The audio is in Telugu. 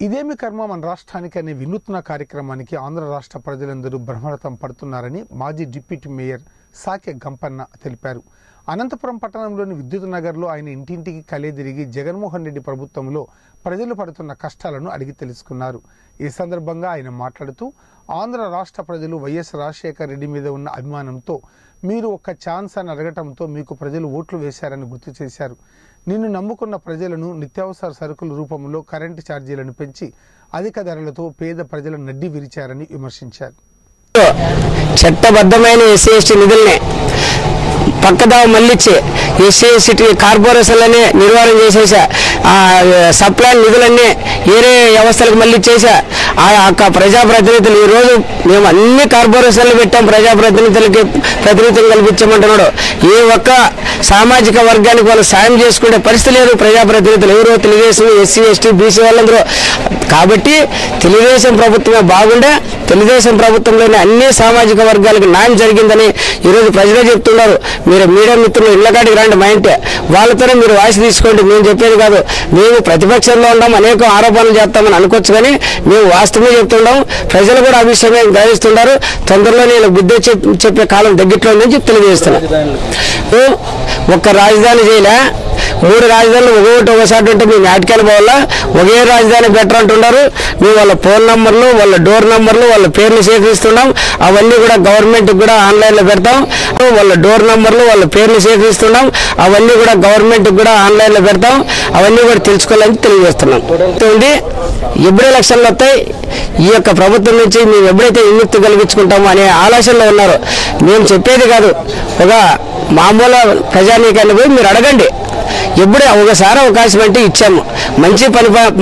ఇదేమి కర్మ మన రాష్ట్రానికి అనే వినూత్న కార్యక్రమానికి ఆంధ్ర రాష్ట్ర ప్రజలందరూ బ్రహ్మరథం పడుతున్నారని మాజీ డిప్యూటీ మేయర్ సాకె గంపన్న తెలిపారు అనంతపురం పట్టణంలోని విద్యుత్ నగర్లో ఆయన ఇంటింటికి కలిదిరిగి జగన్మోహన్ రెడ్డి ప్రభుత్వంలో ప్రజలు పడుతున్న కష్టాలను అడిగి తెలుసుకున్నారు ఈ సందర్భంగా ఆయన మాట్లాడుతూ ఆంధ్ర రాష్ట్ర ప్రజలు వైఎస్ రాజశేఖర్ రెడ్డి మీద ఉన్న అభిమానంతో మీరు ఒక్క ఛాన్స్ అని అడగటంతో మీకు ప్రజలు ఓట్లు వేశారని గుర్తు చేశారు నిన్ను నమ్ముకున్న ప్రజలను నిత్యావసర సరుకుల రూపంలో కరెంటు ఛార్జీలను పెంచి అధిక ధరలతో పేద ప్రజల నడ్డి విరిచారని విమర్శించారు చట్టబద్ధమైన ఎస్సీ ఎస్టీ నిధుల్ని పక్కదావ మళ్ళించి ఎస్సీ ఎస్టీ కార్పొరేషన్లనే నిర్వహణ చేసేసా ఆ సప్లై నిధులన్నీ ఏరే వ్యవస్థలకు మళ్ళీ చేసా ఆ యొక్క ప్రజాప్రతినిధులు ఈరోజు మేము అన్ని కార్పొరేషన్లు పెట్టాం ప్రజాప్రతినిధులకి ప్రతినిధులు కల్పించమంటున్నాడు ఏ ఒక్క సామాజిక వర్గానికి వాళ్ళు సాయం చేసుకునే పరిస్థితి లేదు ప్రజాప్రతినిధులు ఎవరో తెలుగుదేశం ఎస్సీ ఎస్టీ బీసీ వాళ్ళందరూ కాబట్టి తెలుగుదేశం ప్రభుత్వమే బాగుండే తెలుగుదేశం ప్రభుత్వంలోని అన్ని సామాజిక వర్గాలకు న్యాయం జరిగిందని ఈరోజు ప్రజలే చెప్తున్నారు మీరు మీడియా మిత్రులు ఇళ్ళకాడికి రండి మా ఇంటే వాళ్ళతోనే మీరు వాయిస్ తీసుకోండి మేము చెప్పేది కాదు మేము ప్రతిపక్షంలో ఉన్నాం అనేక ఆరోపణలు చేస్తామని అనుకోవచ్చు కానీ మేము వాస్తవమే చెప్తుంటాం ప్రజలు కూడా ఆ విషయమే గ్రహిస్తున్నారు తొందరలో నేను బుద్ధి చెప్- చెప్పే కాలం దగ్గరలో ఉందని చెప్పి తెలియజేస్తున్నాను ఒక్క రాజధాని చేయలే మూడు రాజధానులు ఒకటి ఒకసారి ఉంటే మేము నాటకాలు పోవాలా ఒకే రాజధాని బెటర్ అంటున్నారు మేము వాళ్ళ ఫోన్ నంబర్లు వాళ్ళ డోర్ నంబర్లు వాళ్ళ పేర్లు సేకరిస్తున్నాం అవన్నీ కూడా గవర్నమెంట్ కూడా ఆన్లైన్లో పెడతాం వాళ్ళ డోర్ నంబర్లు వాళ్ళ పేర్లు సేకరిస్తున్నాం అవన్నీ కూడా గవర్నమెంట్ కూడా ఆన్లైన్లో పెడతాం అవన్నీ కూడా తెలుసుకోవాలని తెలియజేస్తున్నాం ఉంది ఎప్పుడు ఎలక్షన్లు వస్తాయి ఈ యొక్క ప్రభుత్వం నుంచి మేము ఎప్పుడైతే విముక్తి కలిగించుకుంటామో అనే ఆలోచనలో ఉన్నారు మేము చెప్పేది కాదు ఒక మామూలు ప్రజానీకాన్ని పోయి మీరు అడగండి ఎప్పుడే ఒకసారి అవకాశం అంటే ఇచ్చాము మంచి పని